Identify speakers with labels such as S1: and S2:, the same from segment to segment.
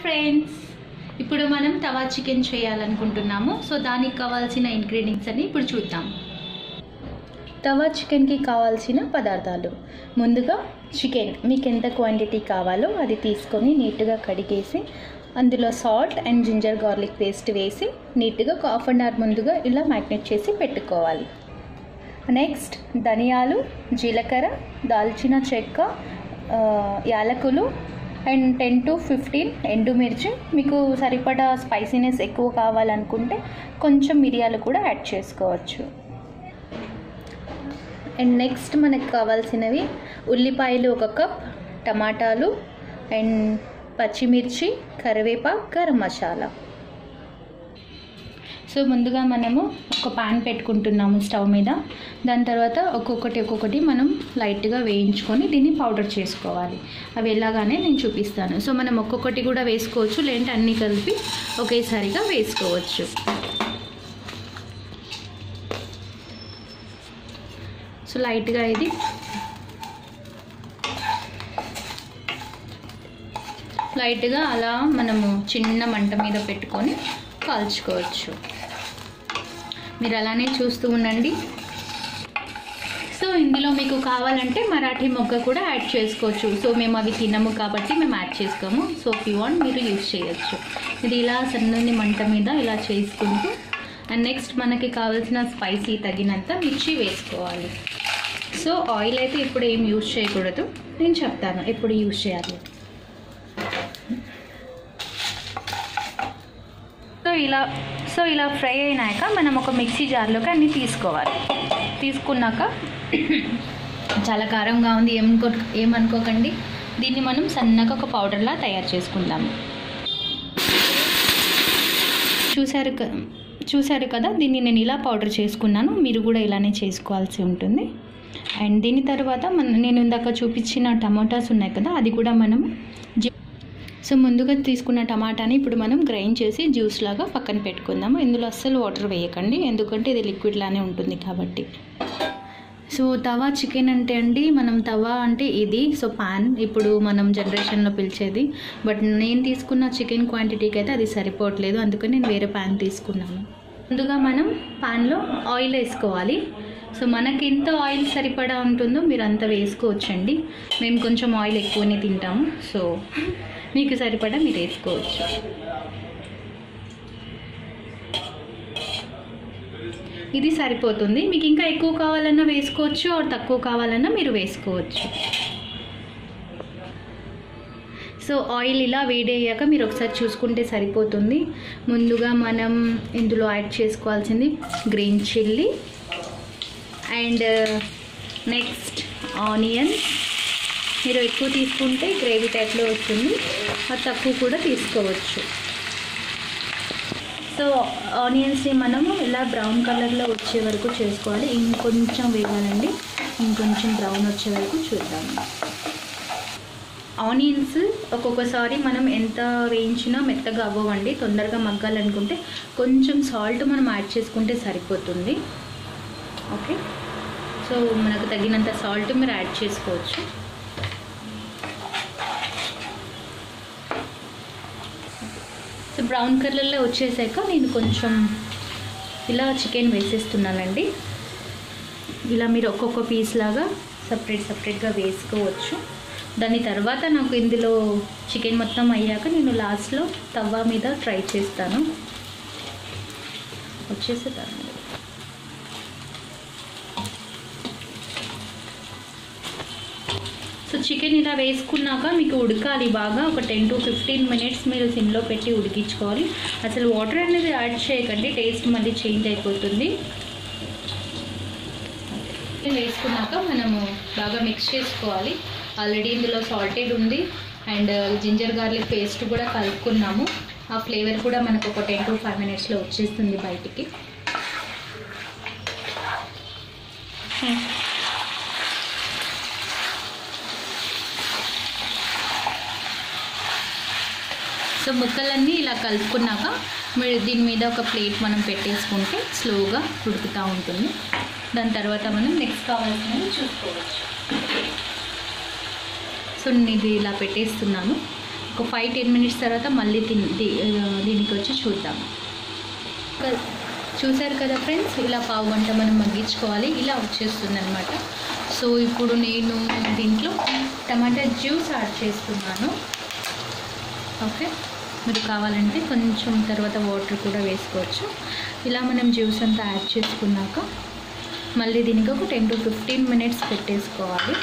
S1: friends ఇప్పుడు మనం తవా chicken చేయాలనుకుంటున్నాము సో దానికి కావాల్సిన ఇంగ్రీడియంట్స్ అన్ని ఇప్పుడు చూద్దాం తవా చికెన్కి కావాల్సిన పదార్థాలు ముందుగా చికెన్ మీకు ఎంత క్వాంటిటీ కావాలో అది తీసుకొని నీట్గా కడిగేసి అందులో salt and ginger garlic paste వేసి నీట్గా ఒక హాఫ్ అన్ అవర్ ముందుగా ఇలా మ్యాగ్నేట్ చేసి పెట్టుకోవాలి నెక్స్ట్ ధనియాలు జీలకర్ర దాల్చిన చెక్క ఆ, యాలకులు అండ్ టెన్ టు ఫిఫ్టీన్ ఎండుమిర్చి మీకు సరిపడా స్పైసీనెస్ ఎక్కువ కావాలనుకుంటే కొంచెం మిరియాలు కూడా యాడ్ చేసుకోవచ్చు అండ్ నెక్స్ట్ మనకు కావాల్సినవి ఉల్లిపాయలు ఒక కప్ టమాటాలు అండ్ పచ్చిమిర్చి కరివేపాకు గరం మసాలా సో ముందుగా మనము ఒక పాన్ పెట్టుకుంటున్నాము స్టవ్ మీద దాని తర్వాత ఒక్కొక్కటి ఒక్కొక్కటి మనం లైట్గా వేయించుకొని దీన్ని పౌడర్ చేసుకోవాలి అవి ఎలాగానే నేను చూపిస్తాను సో మనం ఒక్కొక్కటి కూడా వేసుకోవచ్చు లేదంటే అన్నీ కలిపి ఒకేసారిగా వేసుకోవచ్చు సో లైట్గా ఇది లైట్గా అలా మనము చిన్న మంట మీద పెట్టుకొని కాల్చుకోవచ్చు మీరు అలానే చూస్తూ ఉండండి సో ఇందులో మీకు కావాలంటే మరాఠీ మొగ్గ కూడా యాడ్ చేసుకోవచ్చు సో మేము అవి తినము కాబట్టి మేము యాడ్ చేసుకోము సో ఇఫ్ యూ వాంట్ మీరు యూజ్ చేయొచ్చు ఇది ఇలా సన్నని మంట మీద ఇలా చేసుకుంటూ అండ్ నెక్స్ట్ మనకి కావాల్సిన స్పైసీ తగినంత మిర్చి వేసుకోవాలి సో ఆయిల్ అయితే ఇప్పుడు ఏం యూజ్ చేయకూడదు నేను చెప్తాను ఎప్పుడు యూజ్ చేయాలి సో ఇలా సో ఇలా ఫ్రై అయినాక మనం ఒక మిక్సీ జార్లోకి అన్నీ తీసుకోవాలి తీసుకున్నాక చాలా కారంగా ఉంది ఏమనుకో ఏమనుకోకండి దీన్ని మనం సన్నగా ఒక పౌడర్లా తయారు చేసుకుందాము చూశారు క చూశారు కదా దీన్ని నేను ఇలా పౌడర్ చేసుకున్నాను మీరు కూడా ఇలానే చేసుకోవాల్సి ఉంటుంది అండ్ దీని తర్వాత మన నేను ఇందాక చూపించిన టమాటాస్ ఉన్నాయి కదా అది కూడా మనం జి- సో ముందుగా తీసుకున్న టమాటాని ఇప్పుడు మనం గ్రైండ్ చేసి జ్యూస్ లాగా పక్కన పెట్టుకుందాము ఇందులో అస్సలు వాటర్ వేయకండి ఎందుకంటే ఇది లిక్విడ్ లానే ఉంటుంది కాబట్టి సో తవా చికెన్ అంటే అండి మనం తవా అంటే ఇది సో పాన్ ఇప్పుడు మనం జనరేషన్లో పిలిచేది బట్ నేను తీసుకున్న చికెన్ క్వాంటిటీకి అయితే అది సరిపోవట్లేదు అందుకని నేను వేరే పాన్ తీసుకున్నాను ముందుగా మనం పాన్లో ఆయిల్ వేసుకోవాలి సో మనకి ఎంత ఆయిల్ సరిపడా ఉంటుందో మీరు అంత వేసుకోవచ్చండి మేము కొంచెం ఆయిల్ ఎక్కువనే తింటాము సో మీకు సరిపడా మీరు వేసుకోవచ్చు ఇది సరిపోతుంది మీకు ఇంకా ఎక్కువ కావాలన్నా వేసుకోవచ్చు ఆర్ తక్కువ కావాలన్నా మీరు వేసుకోవచ్చు సో ఆయిల్ ఇలా వేడయ్యాక మీరు ఒకసారి చూసుకుంటే సరిపోతుంది ముందుగా మనం ఇందులో యాడ్ చేసుకోవాల్సింది green chilli and next onion మీరు ఎక్కువ తీసుకుంటే గ్రేవీ టైప్లో వస్తుంది అది తక్కువ కూడా తీసుకోవచ్చు సో ఆనియన్స్ని మనము ఇలా బ్రౌన్ కలర్లో వచ్చే వరకు చేసుకోవాలి ఇంకొంచెం వేయాలండి ఇంకొంచెం బ్రౌన్ వచ్చే వరకు చూద్దాం ఆనియన్స్ ఒక్కొక్కసారి మనం ఎంత వేయించినా మెత్తగా అవ్వవండి తొందరగా మగ్గాలనుకుంటే కొంచెం సాల్ట్ మనం యాడ్ చేసుకుంటే సరిపోతుంది ఓకే సో మనకు తగినంత సాల్ట్ మీరు యాడ్ చేసుకోవచ్చు సో బ్రౌన్ కలర్లో వచ్చేసాక నేను కొంచెం ఇలా చికెన్ వేసేస్తున్నానండి ఇలా మీరు ఒక్కొక్క పీస్ లాగా సపరేట్ సపరేట్గా వేసుకోవచ్చు దాని తర్వాత నాకు ఇందులో చికెన్ మొత్తం అయ్యాక నేను లాస్ట్లో తవ్వ మీద ట్రై చేస్తాను వచ్చేసేదాన్ని సో చికెన్ ఇలా వేసుకున్నాక మీకు ఉడకాలి బాగా ఒక టెన్ టు ఫిఫ్టీన్ మినిట్స్ మీరు సిమ్లో పెట్టి ఉడికించుకోవాలి అసలు వాటర్ అనేది యాడ్ చేయకండి టేస్ట్ మళ్ళీ చేంజ్ అయిపోతుంది చికెన్ వేసుకున్నాక మనము బాగా మిక్స్ చేసుకోవాలి ఆల్రెడీ ఇందులో సాల్టెడ్ ఉంది అండ్ జింజర్ గార్లిక్ పేస్ట్ కూడా కలుపుకున్నాము ఆ ఫ్లేవర్ కూడా మనకు ఒక టెన్ టు ఫైవ్ మినిట్స్లో వచ్చేస్తుంది బయటికి సో ముక్కలన్నీ ఇలా కలుపుకున్నాక మీరు దీని మీద ఒక ప్లేట్ మనం పెట్టేసుకుంటే స్లోగా ఉడుకుతూ ఉంటుంది దాని తర్వాత మనం నెక్స్ట్ కావాల్సినవి చూసుకోవచ్చు సో నేను ఇది ఇలా పెట్టేస్తున్నాను ఒక ఫైవ్ టెన్ మినిట్స్ తర్వాత మళ్ళీ తిన్ దీ- ఆ, దీనికి వచ్చి చూద్దాం క- చూసారు కదా ఫ్రెండ్స్ ఇలా పావు గంట మనం మగ్గించుకోవాలి ఇలా వచ్చేస్తుంది అనమాట సో ఇప్పుడు నేను దీంట్లో టమాటా జ్యూస్ యాడ్ చేస్తున్నాను ఓకే మీరు కావాలంటే కొంచెం తర్వాత వాటర్ కూడా వేసుకోవచ్చు ఇలా మనం జ్యూస్ అంతా యాడ్ చేసుకున్నాక మళ్ళీ దీనికి ఒక టెన్ టు ఫిఫ్టీన్ మినిట్స్ పెట్టేసుకోవాలి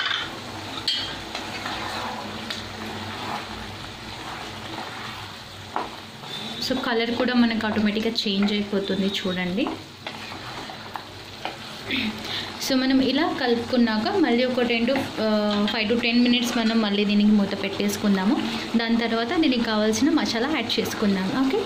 S1: సో కలర్ కూడా మనకు ఆటోమేటిక్గా చేంజ్ అయిపోతుంది చూడండి సో మనం ఇలా కలుపుకున్నాక మళ్ళీ ఒక ten to five to ten minutes మనం మళ్ళీ దీనికి మూత పెట్టేసుకుందాము దాని తర్వాత దీనికి కావాల్సిన మసాలా యాడ్ చేసుకుందాం ఓకే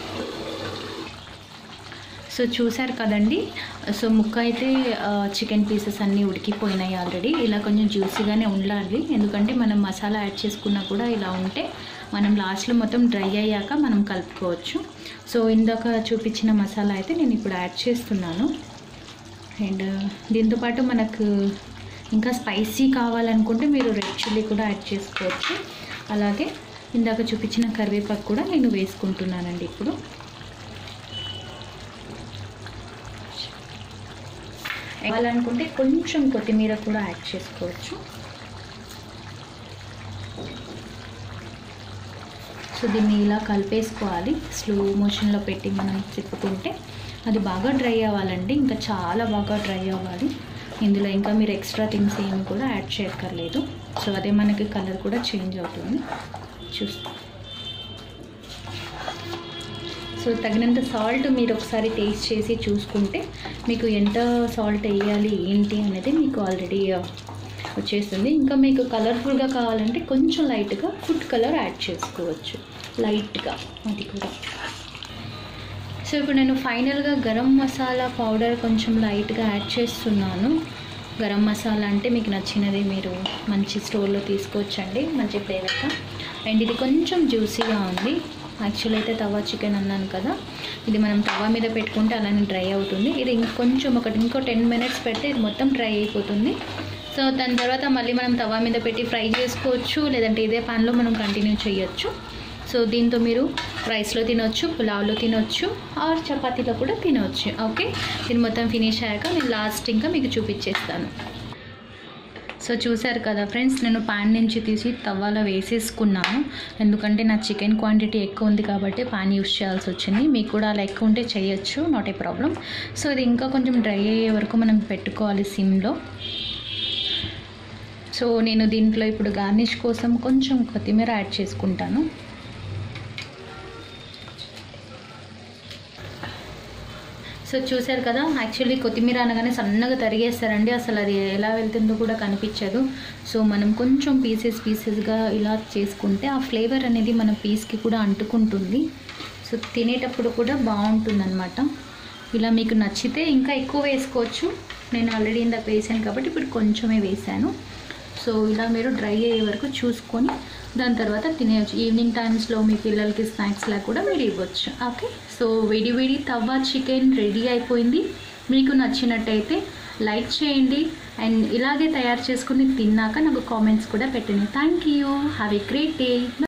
S1: సో చూసారు కదండి సో ముక్క అయితే చికెన్ పీసెస్ అన్నీ ఉడికిపోయినాయి ఆల్రెడీ ఇలా కొంచెం జ్యూసీగానే ఉండాలి ఎందుకంటే మనం మసాలా యాడ్ చేసుకున్నా కూడా ఇలా ఉంటే మనం లాస్ట్లో మొత్తం డ్రై అయ్యాక మనం కలుపుకోవచ్చు సో ఇందాక చూపించిన మసాలా అయితే నేను ఇప్పుడు యాడ్ చేస్తున్నాను అండ్ దీంతోపాటు మనకు ఇంకా స్పైసీ కావాలనుకుంటే మీరు రెడ్ చిల్లీ కూడా యాడ్ చేసుకోవచ్చు అలాగే ఇందాక చూపించిన కరివేపాకు కూడా నేను వేసుకుంటున్నానండి ఇప్పుడు కావాలనుకుంటే కొంచెం కొత్తిమీర కూడా యాడ్ చేసుకోవచ్చు సో దీన్ని ఇలా కలిపేసుకోవాలి స్లో మోషన్లో పెట్టి మనం తిప్పుకుంటే అది బాగా డ్రై అవ్వాలండి ఇంకా చాలా బాగా డ్రై అవ్వాలి ఇందులో ఇంకా మీరు ఎక్స్ట్రా థింగ్స్ ఏమి కూడా యాడ్ చేయక్కర్లేదు సో అదే మనకి కలర్ కూడా చేంజ్ అవుతుంది చూస్తాం సో తగినంత సాల్ట్ మీరు ఒకసారి టేస్ట్ చేసి చూసుకుంటే మీకు ఎంత సాల్ట్ వేయాలి ఏంటి అనేది మీకు ఆల్రెడీ వచ్చేస్తుంది ఇంకా మీకు కలర్ఫుల్గా కావాలంటే కొంచెం లైట్గా ఫుడ్ కలర్ యాడ్ చేసుకోవచ్చు లైట్గా అది కూడా సో ఇప్పుడు నేను ఫైనల్గా గరం మసాలా పౌడర్ కొంచెం లైట్గా యాడ్ చేస్తున్నాను గరం మసాలా అంటే మీకు నచ్చినది మీరు మంచి స్టోర్లో తీసుకోవచ్చండి మంచి ఫ్లేవర్గా అండ్ ఇది కొంచెం జ్యూసీగా ఉంది యాక్చువల్ అయితే తవా చికెన్ అన్నాను కదా ఇది మనం తవా మీద పెట్టుకుంటే అలానే డ్రై అవుతుంది ఇది ఇంకొంచెం ఒకటి ఇంకో టెన్ మినిట్స్ పెడితే ఇది మొత్తం డ్రై అయిపోతుంది సో దాని తర్వాత మళ్ళీ మనం తవా మీద పెట్టి ఫ్రై చేసుకోవచ్చు లేదంటే ఇదే పాన్లో మనం కంటిన్యూ చేయొచ్చు సో దీంతో మీరు రైస్లో తినొచ్చు పులావ్లో తినొచ్చు ఆర్ చపాతీలో కూడా తినవచ్చు ఓకే దీన్ని మొత్తం ఫినిష్ అయ్యాక నేను లాస్ట్ ఇంకా మీకు చూపించేస్తాను సో చూసారు కదా ఫ్రెండ్స్ నేను పాన్ నుంచి తీసి తవ్వాలో వేసేసుకున్నాను ఎందుకంటే నా చికెన్ క్వాంటిటీ ఎక్కువ ఉంది కాబట్టి పాన్ యూస్ చేయాల్సి వచ్చింది మీకు కూడా అలా ఎక్కువ ఉంటే చేయొచ్చు నాట్ ఏ ప్రాబ్లం సో ఇది ఇంకా కొంచెం డ్రై అయ్యే వరకు మనం పెట్టుకోవాలి సిమ్లో సో నేను దీంట్లో ఇప్పుడు గార్నిష్ కోసం కొంచెం కొత్తిమీర యాడ్ చేసుకుంటాను సో చూశారు కదా యాక్చువల్లీ కొత్తిమీర అనగానే సన్నగా తరిగేస్తారండి అసలు అది ఎలా వెళ్తుందో కూడా కనిపించదు సో మనం కొంచెం పీసెస్ పీసెస్గా ఇలా చేసుకుంటే ఆ ఫ్లేవర్ అనేది మన పీస్కి కూడా అంటుకుంటుంది సో తినేటప్పుడు కూడా బాగుంటుంది అనమాట ఇలా మీకు నచ్చితే ఇంకా ఎక్కువ వేసుకోవచ్చు నేను ఆల్రెడీ ఇందాక వేసాను కాబట్టి ఇప్పుడు కొంచెమే వేసాను సో ఇలా మీరు డ్రై అయ్యే వరకు చూసుకొని దాని తర్వాత తినేయచ్చు ఈవినింగ్ టైమ్స్లో మీ పిల్లలకి స్నాక్స్లా కూడా మీరు ఇవ్వచ్చు ఓకే సో వేడి వేడి తవ్వ చికెన్ రెడీ అయిపోయింది మీకు నచ్చినట్టయితే లైక్ చేయండి అండ్ ఇలాగే తయారు చేసుకుని తిన్నాక నాకు కామెంట్స్ కూడా పెట్టండి thank you have a great day